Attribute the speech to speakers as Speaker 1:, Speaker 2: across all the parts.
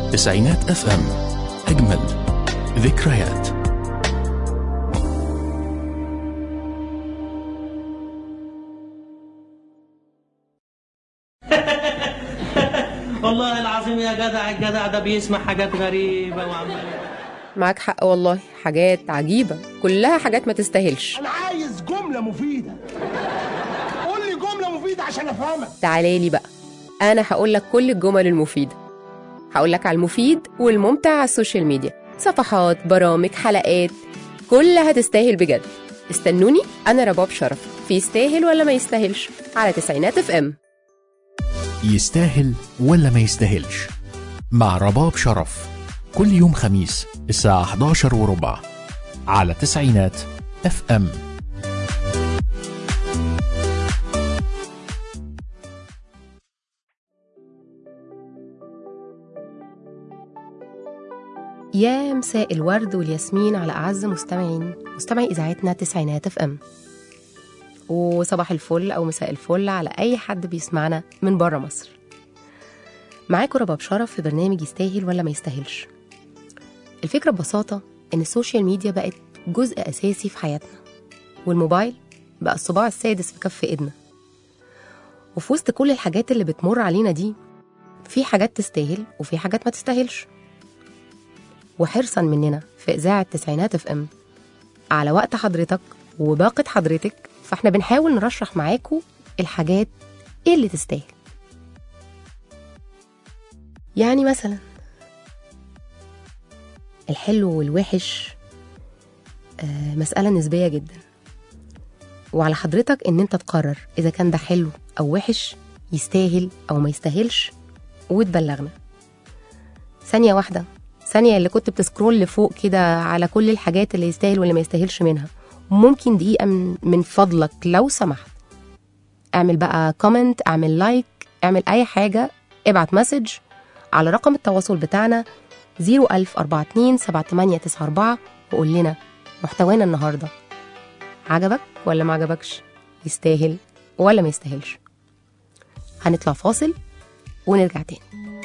Speaker 1: تسعينات اف ام اجمل ذكريات
Speaker 2: والله العظيم يا جدع الجدع ده بيسمع حاجات غريبة وعمال
Speaker 3: معاك حق والله حاجات عجيبة كلها حاجات ما تستاهلش
Speaker 4: انا عايز جمله مفيده قول لي جمله مفيده عشان افهمك
Speaker 3: تعالى لي بقى أنا هقول لك كل الجمل المفيدة هقول لك على المفيد والممتع على السوشيال ميديا صفحات برامج حلقات كلها تستاهل بجد استنوني أنا رباب شرف في يستاهل ولا ما يستاهلش على تسعينات اف ام
Speaker 1: يستاهل ولا ما يستاهلش مع رباب شرف كل يوم خميس الساعة 11 وربع على تسعينات اف ام
Speaker 3: يا مساء الورد والياسمين على أعز مستمعين مستمعي إذاعتنا تسعينات اف ام وصباح الفل أو مساء الفل على أي حد بيسمعنا من بره مصر معاكم رباب شرف في برنامج يستاهل ولا ما يستاهلش الفكرة ببساطة إن السوشيال ميديا بقت جزء أساسي في حياتنا والموبايل بقى الصباع السادس في كف إيدنا وفي وسط كل الحاجات اللي بتمر علينا دي في حاجات تستاهل وفي حاجات ما تستاهلش وحرصا مننا في إذاعة تسعينات اف ام على وقت حضرتك وباقة حضرتك فاحنا بنحاول نرشح معاكم الحاجات ايه اللي تستاهل يعني مثلا الحلو والوحش آه، مسألة نسبية جدا وعلى حضرتك ان انت تقرر اذا كان ده حلو او وحش يستاهل او ما يستاهلش وتبلغنا ثانية واحدة ثانية اللي كنت بتسكرول لفوق كده على كل الحاجات اللي يستاهل واللي ما يستاهلش منها ممكن دقيقة من, من فضلك لو سمحت اعمل بقى كومنت اعمل لايك اعمل اي حاجة ابعت مسج على رقم التواصل بتاعنا 01042 وقول لنا محتوانا النهاردة عجبك ولا ما عجبكش يستاهل ولا ما يستاهلش هنطلع فاصل ونرجع تاني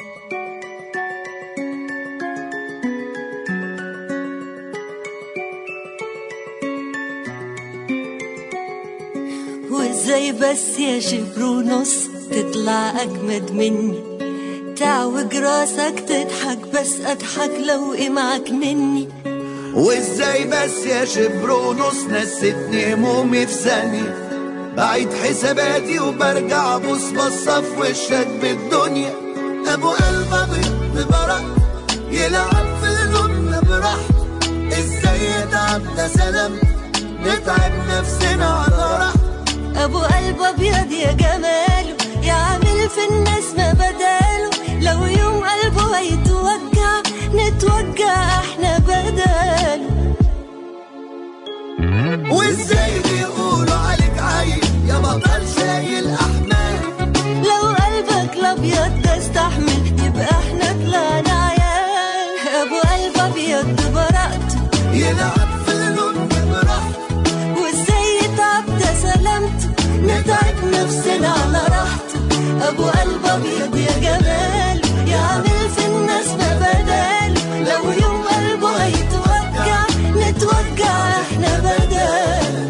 Speaker 5: وازاي بس يا شبر ونص تطلع اجمد مني تعوج راسك تضحك بس اضحك لو ايه معاك مني
Speaker 6: وازاي بس يا شبر ونص نستني همومي في ثانية بعيد حساباتي وبرجع ابص بصة في وشك بالدنيا ابو قلب ابيض برق يلعب في لوننا براحته ازاي يتعب ده سلام نتعب نفسنا على راحته
Speaker 5: ابو قلب ابيض يا جماله يعمل في الناس ما بداله لو يوم قلبه هيتوجع نتوجع احنا بداله
Speaker 6: وازاي بيقولوا عليك عايل يا بطل شايل احمال
Speaker 5: لو قلبك الابيض ده استحمل يبقى احنا طلعنا عيال ابو قلب ابيض براءته
Speaker 6: يلعب في لوننا براحته
Speaker 5: وازاي يتعب ده سلامته نتعب نفسنا على راحته ابو قلب ابيض يا جماله يعمل في الناس ما بداله لو يوم قلبه هيتوجع نتوجع احنا بداله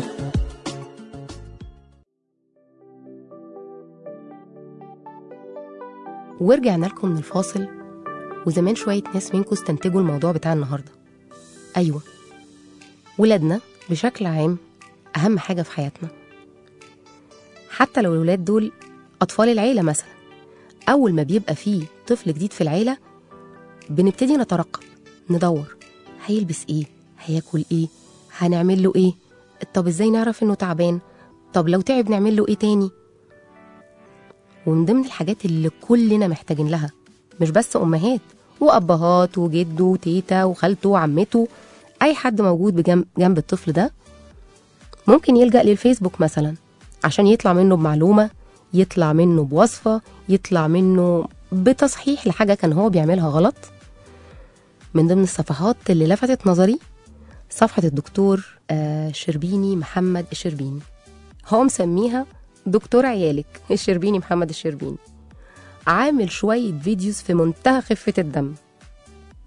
Speaker 3: ورجعنا لكم من الفاصل وزمان شوية ناس منكم استنتجوا الموضوع بتاع النهاردة أيوة ولادنا بشكل عام أهم حاجة في حياتنا حتى لو الولاد دول أطفال العيلة مثلا أول ما بيبقى فيه طفل جديد في العيلة بنبتدي نترقب ندور هيلبس إيه هياكل إيه هنعمل له إيه طب إزاي نعرف إنه تعبان طب لو تعب نعمل له إيه تاني ومن ضمن الحاجات اللي كلنا محتاجين لها مش بس أمهات وأبهات وجده وتيتا وخالته وعمته أي حد موجود بجنب جنب الطفل ده ممكن يلجأ للفيسبوك مثلا عشان يطلع منه بمعلومة يطلع منه بوصفة يطلع منه بتصحيح لحاجة كان هو بيعملها غلط من ضمن الصفحات اللي لفتت نظري صفحة الدكتور آه، شربيني محمد الشربيني هو مسميها دكتور عيالك الشربيني محمد الشربيني عامل شوية فيديوز في منتهى خفة الدم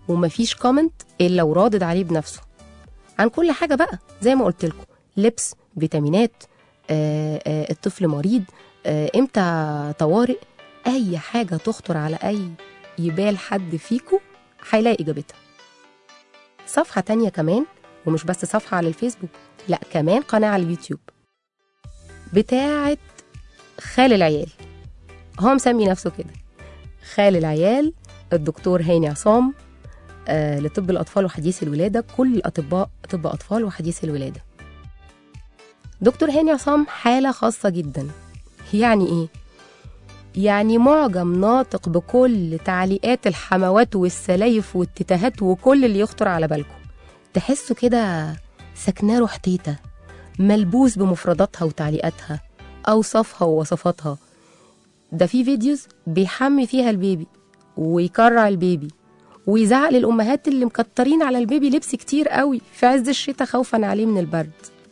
Speaker 3: ومفيش كومنت الا ورادد عليه بنفسه عن كل حاجه بقى زي ما قلت لكم لبس فيتامينات آه آه الطفل مريض آه امتى طوارئ اي حاجه تخطر على اي يبال حد فيكو هيلاقي اجابتها صفحه تانية كمان ومش بس صفحه على الفيسبوك لا كمان قناه على اليوتيوب بتاعه خال العيال هو مسمي نفسه كده خال العيال الدكتور هاني عصام آه لطب الأطفال وحديث الولادة كل الأطباء طب أطفال وحديث الولادة دكتور هاني عصام حالة خاصة جدا يعني إيه؟ يعني معجم ناطق بكل تعليقات الحموات والسلايف والتتهات وكل اللي يخطر على بالكم تحسوا كده سكناه روح تيتا ملبوس بمفرداتها وتعليقاتها أوصافها ووصفاتها ده في فيديوز بيحمي فيها البيبي ويكرع البيبي ويزعق للأمهات اللي مكترين على البيبي لبس كتير قوي في عز الشتاء خوفا عليه من البرد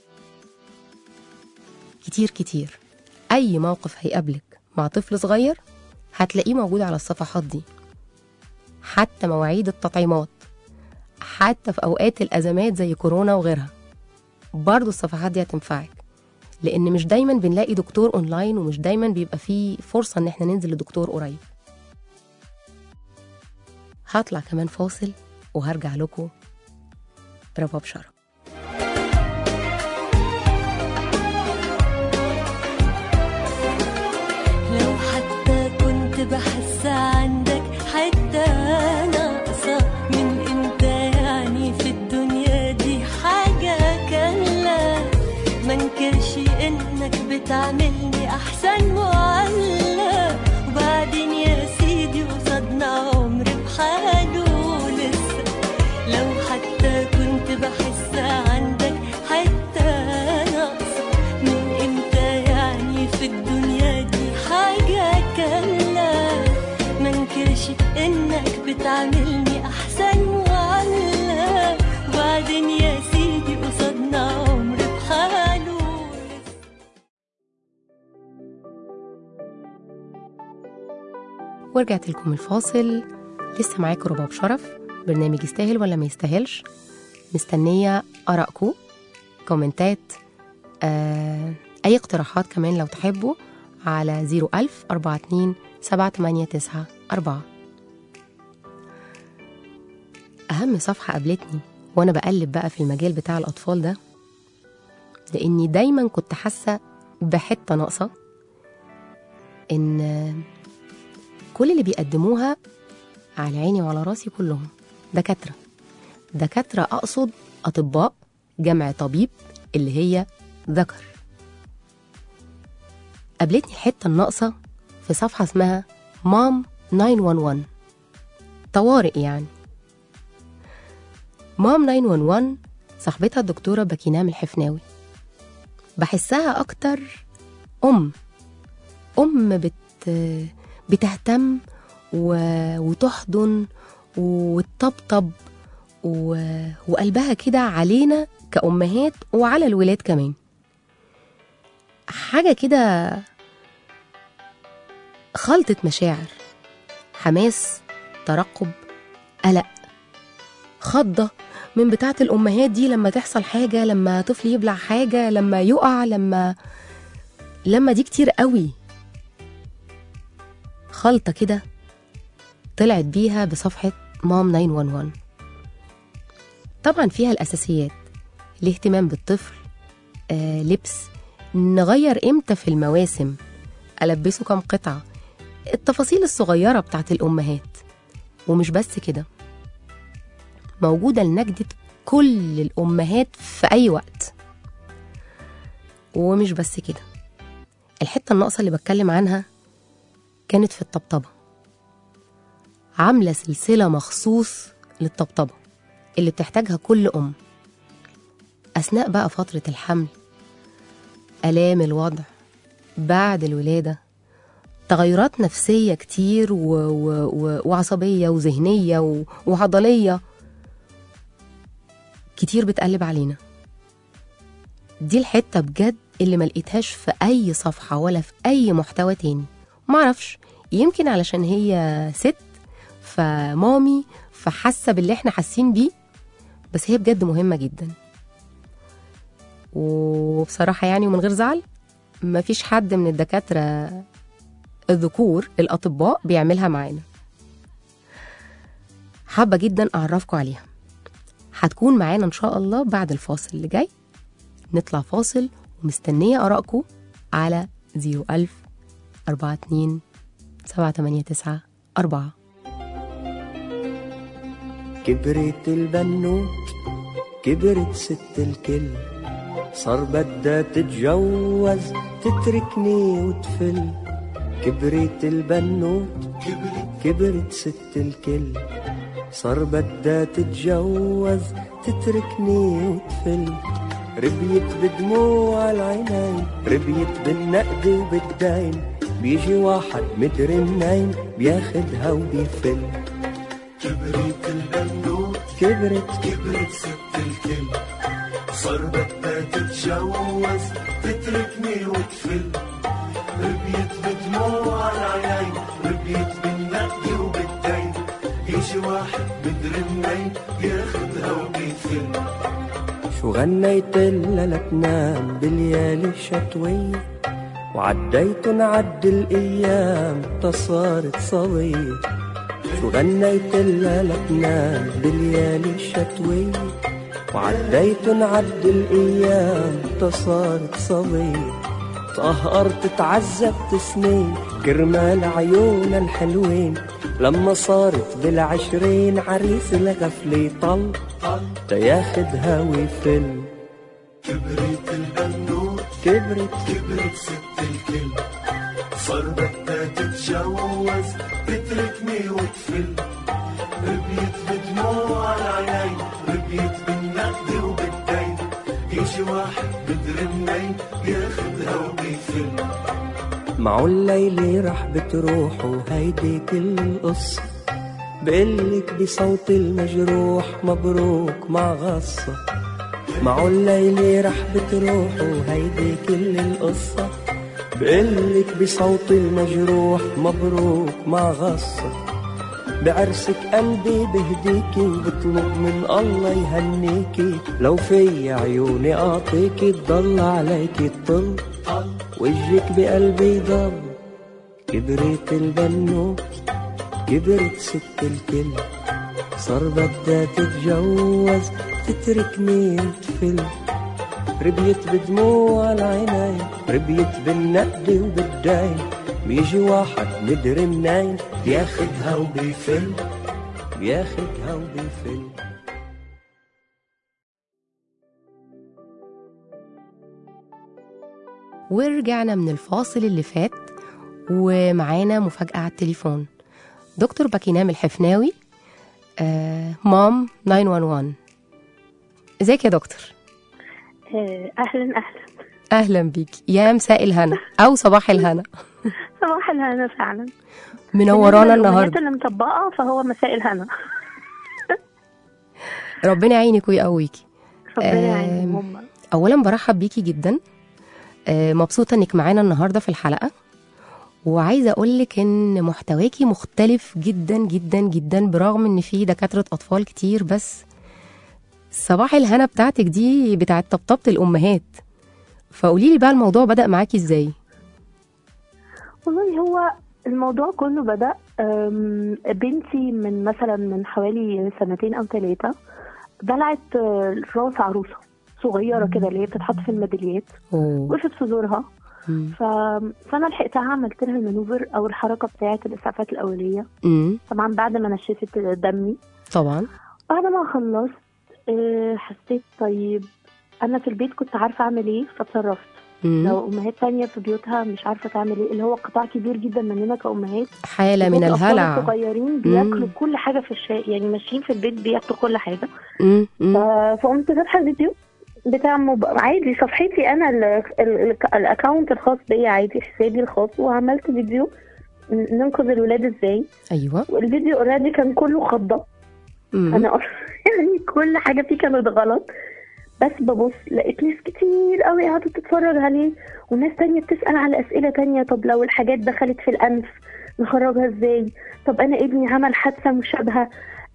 Speaker 3: كتير كتير أي موقف هيقابلك مع طفل صغير هتلاقيه موجود على الصفحات دي حتى مواعيد التطعيمات حتى في أوقات الأزمات زي كورونا وغيرها برضو الصفحات دي هتنفعك لأن مش دايما بنلاقي دكتور أونلاين ومش دايما بيبقى فيه فرصة إن احنا ننزل لدكتور قريب هطلع كمان فاصل وهرجع لكم رباب شرف
Speaker 5: لو حتى كنت بحس عندك حتة ناقصة من امتى يعني في الدنيا دي حاجة كاملة منكرش انك بتعملني احسن معلق وبعدين يا سيدي قصادنا عمر بحاله لسه لو حتى كنت بحس عندك حتة ناقصة من امتى يعني في الدنيا دي حاجة كاملة منكرش انك بتعملني احسن معلق وبعدين يا سيدي قصادنا عمر بحاله لسه
Speaker 3: ورجعت لكم الفاصل لسه معاكم رباب شرف برنامج يستاهل ولا ما يستاهلش مستنية آرائكم كومنتات آه، أي اقتراحات كمان لو تحبوا على 01000 42 789 4 أهم صفحة قابلتني وأنا بقلب بقى في المجال بتاع الأطفال ده لأني دايما كنت حاسة بحتة ناقصة إن كل اللي بيقدموها على عيني وعلى راسي كلهم دكاترة دكاترة أقصد أطباء جمع طبيب اللي هي ذكر قابلتني الحتة الناقصة في صفحة اسمها مام 911 طوارئ يعني مام 911 صاحبتها الدكتورة باكينام الحفناوي بحسها أكتر أم أم بت بتهتم و... وتحضن وتطبطب و... وقلبها كده علينا كأمهات وعلى الولاد كمان حاجة كده خلطة مشاعر حماس ترقب قلق خضة من بتاعة الأمهات دي لما تحصل حاجة لما طفل يبلع حاجة لما يقع لما لما دي كتير قوي خلطة كده طلعت بيها بصفحة مام 911 طبعا فيها الأساسيات الاهتمام بالطفل آه لبس نغير امتى في المواسم ألبسه كام قطعة التفاصيل الصغيرة بتاعت الأمهات ومش بس كده موجودة لنجدة كل الأمهات في أي وقت ومش بس كده الحتة الناقصة اللي بتكلم عنها كانت في الطبطبة عاملة سلسلة مخصوص للطبطبة اللي بتحتاجها كل أم أثناء بقى فترة الحمل آلام الوضع بعد الولادة تغيرات نفسية كتير و... و... و... وعصبية وذهنية و... وعضلية كتير بتقلب علينا دي الحتة بجد اللي ما لقيتهاش في أي صفحة ولا في أي محتوى تاني معرفش يمكن علشان هي ست فمامي فحاسه باللي احنا حاسين بيه بس هي بجد مهمه جدا وبصراحه يعني ومن غير زعل مفيش حد من الدكاتره الذكور الاطباء بيعملها معانا حابه جدا اعرفكم عليها هتكون معانا ان شاء الله بعد الفاصل اللي جاي نطلع فاصل ومستنيه ارائكم على 01000 42 789 4
Speaker 7: كبرت البنوت كبرت ست الكل صار بدها تتجوز تتركني وتفل كبرت البنوت كبرت ست الكل صار بدها تتجوز تتركني وتفل ربيت بدموع العينين ربيت بالنقد وبالدين بيجي واحد مدري منين بياخدها وبيفل كبرت البنوت كبرت كبرت ست الكل صار بدها تتجوز تتركني وتفل ربيت بدموع العينين ربيت بالنقد وبالدين يجي واحد مدري منين ياخدها وبيفل شو غنيت لها لتنام بالليالي الشتوية وعديت نعد الأيام تصارت صبية شو غنيت لها لتنام بالليالي الشتوية وعديت نعد الأيام تصارت صبية تقهرت تعذبت سنين كرمال عيونها الحلوين لما صارت بالعشرين عريس الغفلة طل تياخدها ويفل كبرت البنوت كبرت كبرت ست الكل صار بدها تتجوز تتركني وتفل ربيت بدموع العينين ربيت بالنقد وبالدين يجي واحد مدري منين ياخدها وبيفل معه الليلة رح بتروح وهيدي كل القصة بقلك بصوت المجروح مبروك مع غصة معه الليلة رح بتروح وهيدي كل القصة بقلك بصوت المجروح مبروك مع غصة بعرسك قلبي بهديكي وبطلب من الله يهنيكي لو في عيوني اعطيكي تضل عليكي تطل وجهك بقلبي ضل كبرت البنوت كبرت ست الكل صار بدها تتجوز تتركني وتفل ربيت بدموع العينين ربيت بالنقد وبالدين بيجي واحد مدري منين بياخدها وبيفل بياخدها وبيفل
Speaker 3: ورجعنا من الفاصل اللي فات ومعانا مفاجأة على التليفون دكتور باكينام الحفناوي آه مام 911 ازيك يا دكتور
Speaker 8: آه، اهلا اهلا
Speaker 3: اهلا بيك يا مساء الهنا او صباح الهنا
Speaker 8: صباح الهنا فعلا
Speaker 3: منورانا
Speaker 8: بالنسبة للأمهات
Speaker 3: النهارده
Speaker 8: اللي مطبقه فهو مساء الهنا
Speaker 3: ربنا يعينك ويقويكي
Speaker 8: ربنا
Speaker 3: آم،
Speaker 8: يعينهم هم
Speaker 3: اولا برحب بيكي جدا آه، مبسوطه انك معانا النهارده في الحلقه وعايزه اقول لك ان محتواكي مختلف جدا جدا جدا برغم ان في دكاتره اطفال كتير بس صباح الهنا بتاعتك دي بتاعت طبطبه الامهات فقولي لي بقى الموضوع بدا معاكي ازاي
Speaker 8: والله هو الموضوع كله بدأ أم، بنتي من مثلا من حوالي سنتين أو ثلاثة بلعت آه، راس عروسة صغيرة كده اللي هي بتتحط في الميداليات
Speaker 3: أوه.
Speaker 8: وقفت في زورها
Speaker 3: مم.
Speaker 8: ف... فأنا لحقتها عملت لها المانوفر أو الحركة بتاعة الإسعافات الأولية
Speaker 3: امم
Speaker 8: طبعا بعد ما نشفت دمي
Speaker 3: طبعا
Speaker 8: بعد ما خلصت آه، حسيت طيب انا في البيت كنت عارفه اعمل ايه فاتصرفت
Speaker 3: مم.
Speaker 8: لو امهات تانية في بيوتها مش عارفه تعمل ايه اللي هو قطاع كبير جدا مننا كامهات
Speaker 3: حاله من
Speaker 8: الأطفال
Speaker 3: الهلع
Speaker 8: الصغيرين بياكلوا كل حاجه في الشارع يعني ماشيين في البيت بياكلوا كل حاجه
Speaker 3: مم.
Speaker 8: ف-
Speaker 3: مم.
Speaker 8: فقمت فاتحه الفيديو بتاع موب... عادي صفحتي انا ال- ال- ال- الاكونت الخاص بيا عادي حسابي الخاص وعملت فيديو ن- ننقذ الولاد ازاي
Speaker 3: ايوه
Speaker 8: والفيديو اوريدي كان كله خضه
Speaker 3: مم.
Speaker 8: انا يعني كل حاجه فيه كانت غلط بس ببص لقيت ناس كتير قوي قعدت تتفرج عليه وناس تانية بتسأل على أسئلة تانية طب لو الحاجات دخلت في الأنف نخرجها ازاي طب أنا ابني عمل حادثة مشابهة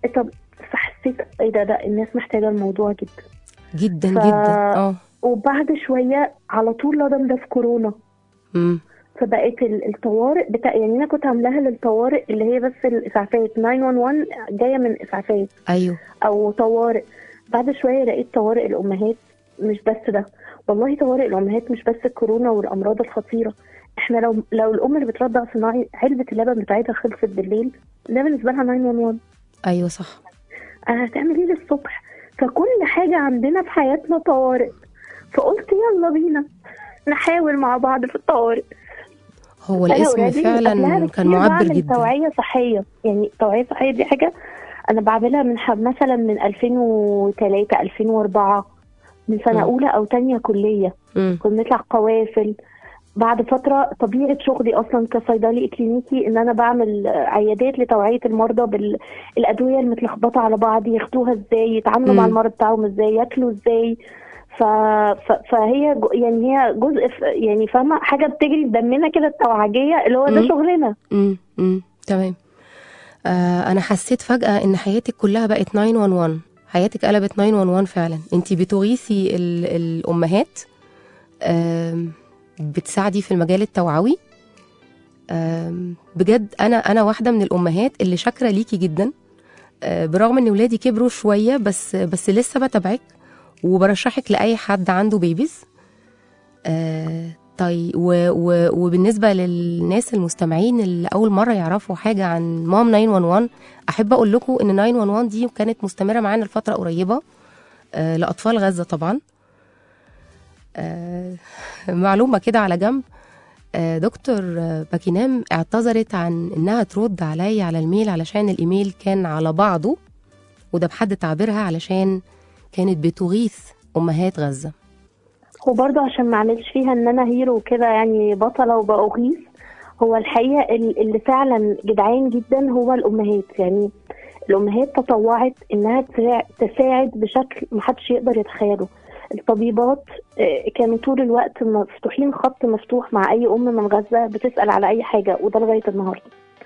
Speaker 8: طب فحسيت ايه ده ده الناس محتاجه الموضوع جدا
Speaker 3: جدا
Speaker 8: ف-
Speaker 3: جدا اه
Speaker 8: وبعد شويه على طول لدم ده في كورونا
Speaker 3: مم.
Speaker 8: فبقت ال- الطوارئ بتاع يعني انا كنت عاملاها للطوارئ اللي هي بس الاسعافات 911 جايه من اسعافات
Speaker 3: ايوه
Speaker 8: او طوارئ بعد شويه لقيت طوارئ الامهات مش بس ده والله طوارئ الامهات مش بس الكورونا والامراض الخطيره احنا لو لو الام اللي بترضع صناعي علبه اللبن بتاعتها خلصت بالليل ده بالنسبه لها 911
Speaker 3: ايوه صح
Speaker 8: آه، هتعمل ايه للصبح فكل حاجه عندنا في حياتنا طوارئ فقلت يلا بينا نحاول مع بعض في الطوارئ
Speaker 3: هو
Speaker 8: أنا
Speaker 3: الاسم
Speaker 8: already قبلها
Speaker 3: فعلا
Speaker 8: بكتير
Speaker 3: كان معبر
Speaker 8: بعمل
Speaker 3: جدا
Speaker 8: توعية صحية يعني توعية صحية دي حاجة أنا بعملها من ح- مثلا من 2003 2004 من سنة
Speaker 3: مم.
Speaker 8: أولى أو تانية كلية
Speaker 3: مم.
Speaker 8: كنا بنطلع قوافل بعد فترة طبيعة شغلي أصلا كصيدلي إكلينيكي إن أنا بعمل آه، عيادات لتوعية المرضى بالأدوية المتلخبطة على بعض ياخدوها إزاي يتعاملوا
Speaker 3: مم.
Speaker 8: مع المرض بتاعهم إزاي ياكلوا إزاي ف... ف... فهي جو... يعني هي جزء ف... يعني فاهمة حاجة بتجري في دمنا كده التوعجية اللي هو ده
Speaker 3: مم.
Speaker 8: شغلنا
Speaker 3: امم امم تمام آه انا حسيت فجاه ان حياتك كلها بقت 911 حياتك قلبت 911 فعلا انت بتغيثي ال- الامهات آم، بتساعدي في المجال التوعوي آم، بجد انا انا واحده من الامهات اللي شاكره ليكي جدا آه، برغم ان ولادي كبروا شويه بس بس لسه بتابعك وبرشحك لاي حد عنده بيبيز آه، طيب و و وبالنسبه للناس المستمعين اللي اول مره يعرفوا حاجه عن مام 911 احب اقول لكم ان 911 دي كانت مستمره معانا لفتره قريبه آه لاطفال غزه طبعا آه معلومه كده على جنب آه دكتور آه، باكينام اعتذرت عن انها ترد عليا على الميل علشان الايميل كان على بعضه وده بحد تعبيرها علشان كانت بتغيث امهات غزه
Speaker 8: وبرضه عشان ما اعملش فيها ان انا هيرو كده يعني بطله وبأغيث هو الحقيقه ال- اللي فعلا جدعان جدا هو الامهات يعني الامهات تطوعت انها تساع- تساعد بشكل محدش يقدر يتخيله الطبيبات آه، كانوا طول الوقت مفتوحين خط مفتوح مع اي ام من غزه بتسال على اي حاجه وده لغايه النهارده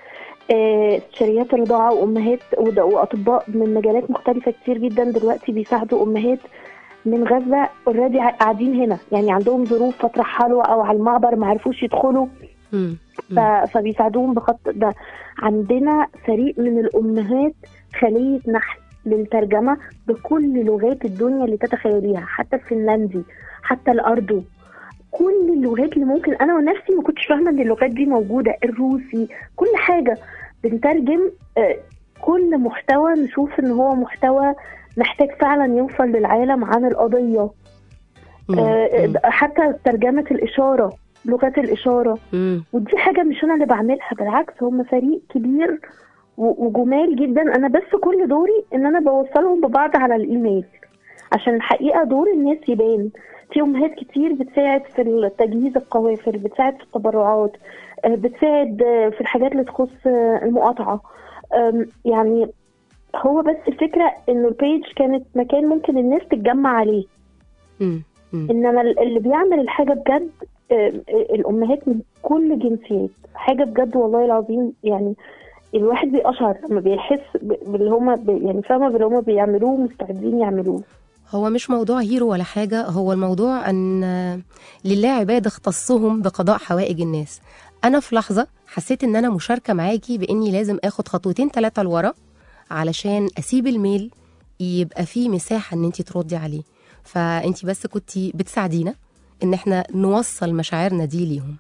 Speaker 8: آه، استشاريات الرضاعه وامهات وده- واطباء من مجالات مختلفه كتير جدا دلوقتي بيساعدوا امهات من غزه اوريدي قاعدين هنا يعني عندهم ظروف فتره حلوه او على المعبر ما عرفوش يدخلوا
Speaker 3: مم.
Speaker 8: ف... فبيساعدوهم بخط ده عندنا فريق من الامهات خليه نحل للترجمه بكل لغات الدنيا اللي تتخيليها حتى الفنلندي حتى الاردو كل اللغات اللي ممكن انا ونفسي ما كنتش فاهمه ان اللغات دي موجوده الروسي كل حاجه بنترجم آه، كل محتوى نشوف ان هو محتوى محتاج فعلا يوصل للعالم عن القضيه
Speaker 3: مم.
Speaker 8: آه،
Speaker 3: مم.
Speaker 8: حتى ترجمه الاشاره لغات الاشاره
Speaker 3: مم.
Speaker 8: ودي حاجه مش انا اللي بعملها بالعكس هم فريق كبير و- وجمال جدا انا بس كل دوري ان انا بوصلهم ببعض على الايميل عشان الحقيقه دور الناس يبان في امهات كتير بتساعد في تجهيز القوافل بتساعد في التبرعات آه، بتساعد آه، في الحاجات اللي تخص آه، المقاطعه آم، يعني هو بس الفكره انه البيج كانت مكان ممكن الناس تتجمع عليه
Speaker 3: مم. مم.
Speaker 8: انما ال- اللي بيعمل الحاجه بجد آه، آه، الامهات من كل الجنسيات حاجه بجد والله العظيم يعني الواحد بيقشعر لما بيحس ب- باللي هما بي يعني فاهمه باللي هما بيعملوه مستعدين يعملوه
Speaker 3: هو مش موضوع هيرو ولا حاجة هو الموضوع أن لله عباد اختصهم بقضاء حوائج الناس أنا في لحظة حسيت أن أنا مشاركة معاكي بإني لازم أخد خطوتين ثلاثة لورا علشان أسيب الميل يبقى فيه مساحة أن أنت تردي عليه فأنت بس كنتي بتساعدينا إن احنا نوصل مشاعرنا دي ليهم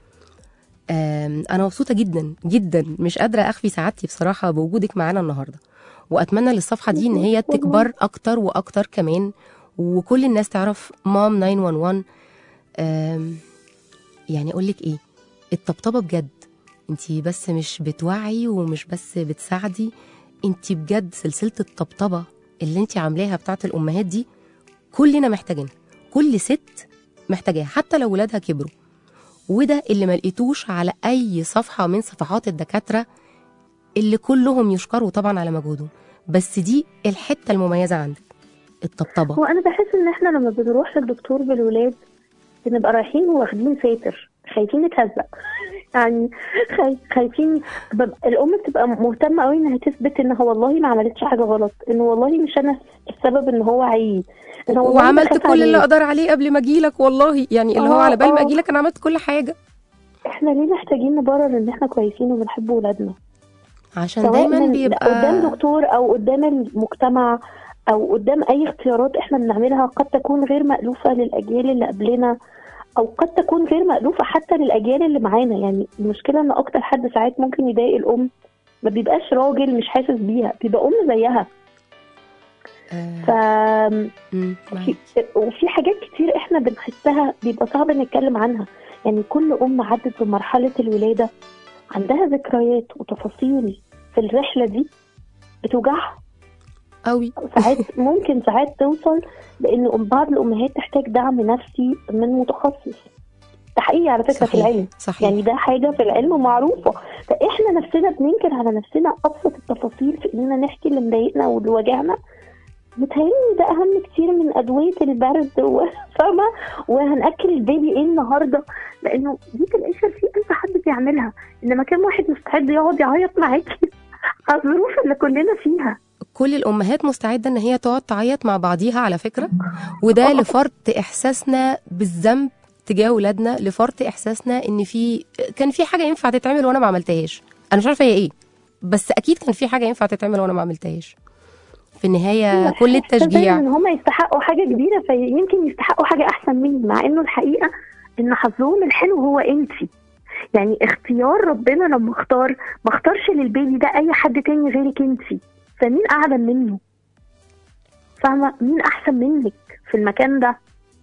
Speaker 3: آم، أنا مبسوطة جدا جدا مش قادرة أخفي سعادتي بصراحة بوجودك معانا النهاردة وأتمنى للصفحة دي إن هي تكبر أكتر وأكتر كمان وكل الناس تعرف مام 911 آم، يعني أقول لك إيه الطبطبة بجد انتي بس مش بتوعي ومش بس بتساعدي انتي بجد سلسلة الطبطبة اللي انتي عاملاها بتاعت الأمهات دي كلنا محتاجينها كل ست محتاجاها حتى لو ولادها كبروا وده اللي ما لقيتوش على أي صفحة من صفحات الدكاترة اللي كلهم يشكروا طبعا على مجهودهم بس دي الحتة المميزة عندك الطبطبة
Speaker 8: هو انا بحس ان احنا لما بنروح للدكتور بالولاد بنبقى رايحين واخدين ساتر خايفين نتهزق يعني خاي- خايفين ببقى الام بتبقى مهتمه قوي انها تثبت انها والله ما عملتش حاجه غلط ان والله مش انا السبب ان هو عيد إن هو والله
Speaker 3: وعملت
Speaker 8: بخاف
Speaker 3: كل اللي
Speaker 8: عليه.
Speaker 3: اقدر عليه قبل ما اجيلك والله يعني اللي هو
Speaker 8: آه،
Speaker 3: على بال ما
Speaker 8: آه.
Speaker 3: اجيلك انا عملت كل حاجه
Speaker 8: احنا ليه محتاجين نبرر ان احنا كويسين وبنحب ولادنا
Speaker 3: عشان
Speaker 8: سواء
Speaker 3: دايما
Speaker 8: من
Speaker 3: بيبقى
Speaker 8: قدام دكتور او قدام المجتمع او قدام اي اختيارات احنا بنعملها قد تكون غير مألوفة للاجيال اللي قبلنا او قد تكون غير مألوفة حتى للاجيال اللي معانا يعني المشكلة ان اكتر حد ساعات ممكن يضايق الام ما بيبقاش راجل مش حاسس بيها بيبقى ام زيها
Speaker 3: آه،
Speaker 8: ف
Speaker 3: مم، معاك.
Speaker 8: في- وفي حاجات كتير احنا بنحسها بيبقى صعب نتكلم عنها يعني كل ام عدت بمرحله الولاده عندها ذكريات وتفاصيل في الرحله دي بتوجعها
Speaker 3: قوي
Speaker 8: ساعات ممكن ساعات توصل لان أم- بعض الامهات تحتاج دعم نفسي من متخصص ده حقيقي على فكره في
Speaker 3: صحيح
Speaker 8: العلم
Speaker 3: صحيح
Speaker 8: يعني ده حاجه في العلم معروفه فاحنا نفسنا بننكر على نفسنا ابسط التفاصيل في اننا نحكي اللي مضايقنا واللي واجعنا متهيألي ده اهم كتير من ادويه البرد و- فاهمه وهناكل البيبي ايه النهارده لانه دي في الاخر في الف حد بيعملها انما كام واحد مستعد يقعد يعيط معاكي على الظروف اللي كلنا فيها
Speaker 3: كل الامهات مستعده ان هي تقعد تعيط مع بعضيها على فكره وده لفرط احساسنا بالذنب تجاه ولادنا لفرط احساسنا ان في كان في حاجه ينفع تتعمل وانا ما عملتهاش انا مش عارفه هي ايه بس اكيد كان في حاجه ينفع تتعمل وانا ما عملتهاش في النهايه كل التشجيع
Speaker 8: ان هم يستحقوا حاجه كبيره فيمكن يستحقوا حاجه احسن مني مع انه الحقيقه ان حظهم الحلو هو انتي يعني اختيار ربنا لما اختار ما اختارش للبيبي ده اي حد تاني غيرك انتي فمين اعلم منه فاهمه مين احسن منك في المكان ده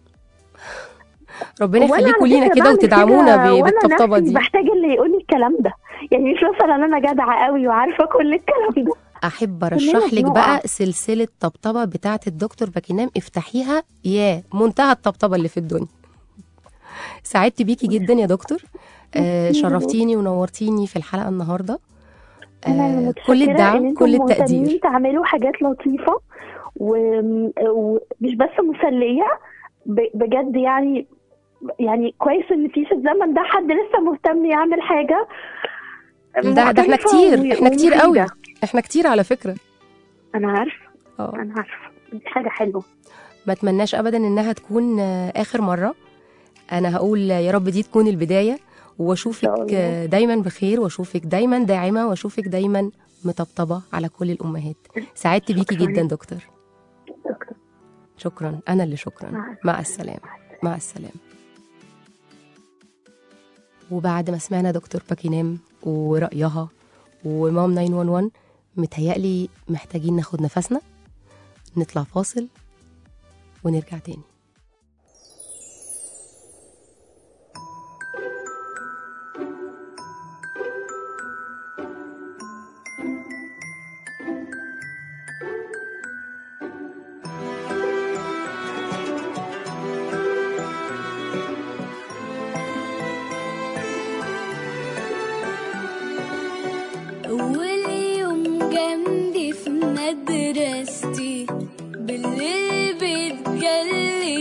Speaker 3: ربنا
Speaker 8: وأنا
Speaker 3: يخليكوا
Speaker 8: على
Speaker 3: لينا
Speaker 8: فكرة
Speaker 3: كده
Speaker 8: بعمل
Speaker 3: وتدعمونا
Speaker 8: كده
Speaker 3: ب-
Speaker 8: وأنا
Speaker 3: بالطبطبه
Speaker 8: نفسي
Speaker 3: دي
Speaker 8: بحتاج اللي يقول لي الكلام ده يعني مش مثلا انا جدعه قوي وعارفه كل الكلام ده
Speaker 3: احب ارشح لك
Speaker 8: بنقع.
Speaker 3: بقى سلسله طبطبه بتاعه الدكتور باكينام افتحيها يا منتهى الطبطبه اللي في الدنيا سعدت بيكي جدا يا دكتور آه شرفتيني ونورتيني في الحلقه النهارده
Speaker 8: انا
Speaker 3: آه
Speaker 8: متشكره
Speaker 3: كل
Speaker 8: إن
Speaker 3: الدعم
Speaker 8: انتم
Speaker 3: كل
Speaker 8: مهتمين
Speaker 3: التقدير
Speaker 8: تعملوا حاجات لطيفه و- ومش بس مسليه ب- بجد يعني يعني كويس ان في في الزمن ده حد لسه مهتم يعمل حاجه
Speaker 3: ده ده احنا
Speaker 8: مختلفة
Speaker 3: كتير
Speaker 8: و-
Speaker 3: احنا كتير قوي
Speaker 8: ومفيدة.
Speaker 3: احنا كتير على فكره
Speaker 8: انا عارفه
Speaker 3: اه
Speaker 8: انا عارفه دي حاجه حلوه
Speaker 3: ما اتمناش ابدا انها تكون آه، اخر مره انا هقول يا رب دي تكون البدايه
Speaker 8: إن شاء
Speaker 3: واشوفك
Speaker 8: الله.
Speaker 3: آه، دايما بخير واشوفك دايما داعمه واشوفك دايما مطبطبه على كل الامهات سعدت بيكي
Speaker 8: شكراً.
Speaker 3: جدا دكتور
Speaker 8: شكراً.
Speaker 3: شكرا انا اللي شكرا
Speaker 8: مع
Speaker 3: مع السلامه مع السلامه وبعد ما سمعنا دكتور باكينام ورأيها ومام 911 متهيألي محتاجين ناخد نفسنا نطلع فاصل ونرجع تاني
Speaker 9: أول يوم جنبي في مدرستي بالليل بتجلي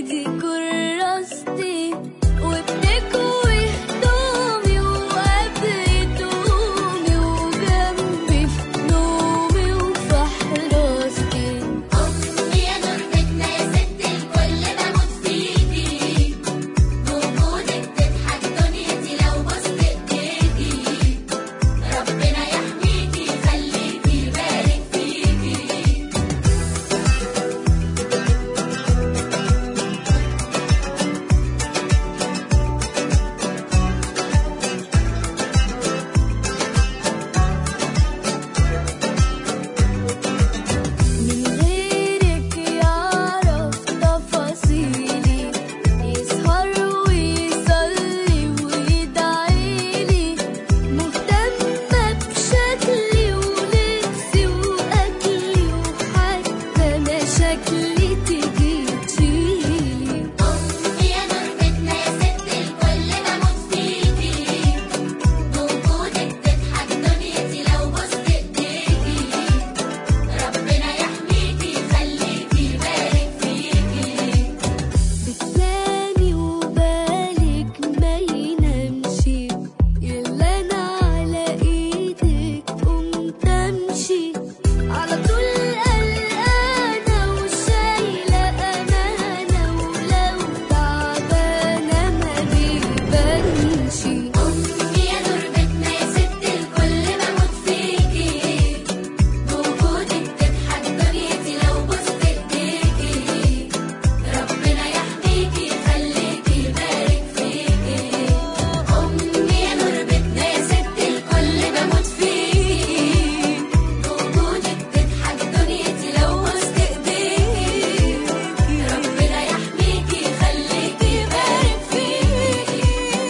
Speaker 9: على طول قلقانة وشايلة أمانة ولو تعبانة ما بيبانش أمي يا نور بيتنا يا ست الكل بموت فيكي بوجودك تضحك دنيتي لو بوست ايديكي ربنا يحميكي يخليكي يبارك فيكي أمي يا نور بيتنا يا ست الكل بموت فيكي بوجودك تضحك دنيتي لو وسط ايديكي ربنا يحميكي يخليكي يبارك فيكي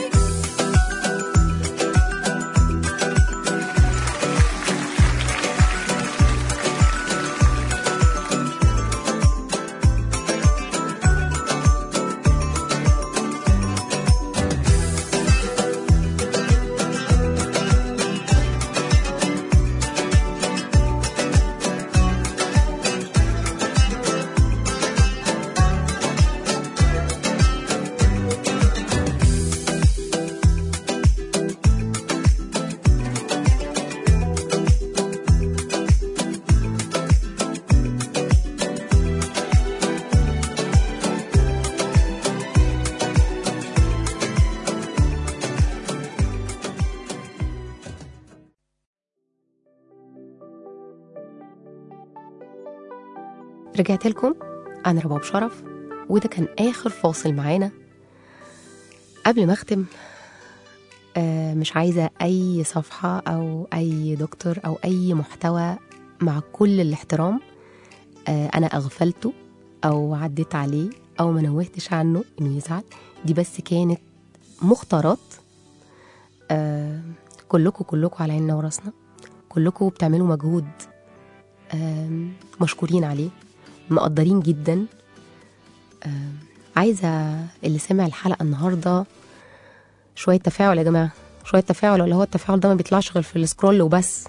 Speaker 3: رجعت لكم أنا رباب شرف وده كان آخر فاصل معانا قبل ما أختم آه، مش عايزة أي صفحة أو أي دكتور أو أي محتوى مع كل الاحترام آه، أنا أغفلته أو عديت عليه أو ما نوهتش عنه إنه يزعل دي بس كانت مختارات آه، كلكم كلكم على عيننا وراسنا كلكم بتعملوا مجهود آم، مشكورين عليه مقدرين جدا آم، عايزة اللي سمع الحلقة النهاردة شوية تفاعل يا جماعة شوية تفاعل ولا هو التفاعل ده ما بيطلعش غير في السكرول وبس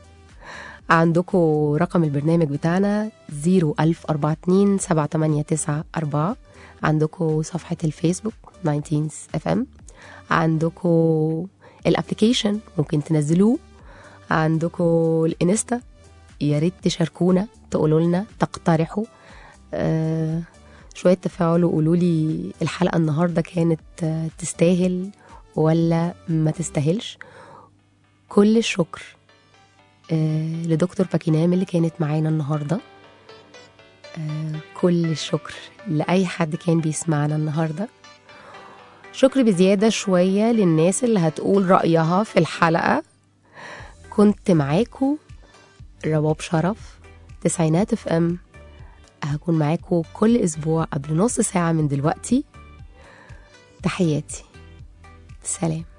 Speaker 3: عندكم رقم البرنامج بتاعنا 01042 7894 عندكم صفحة الفيسبوك 19 اف ام عندكم الابلكيشن ممكن تنزلوه عندكم الانستا يا ريت تشاركونا تقولوا لنا تقترحوا آه شوية تفاعل وقولوا لي الحلقة النهاردة كانت آه تستاهل ولا ما تستاهلش كل الشكر آه لدكتور باكينام اللي كانت معانا النهاردة آه كل الشكر لأي حد كان بيسمعنا النهاردة شكر بزيادة شوية للناس اللي هتقول رأيها في الحلقة كنت معاكو رباب شرف تسعينات اف ام هكون معاكم كل اسبوع قبل نص ساعة من دلوقتي تحياتي سلام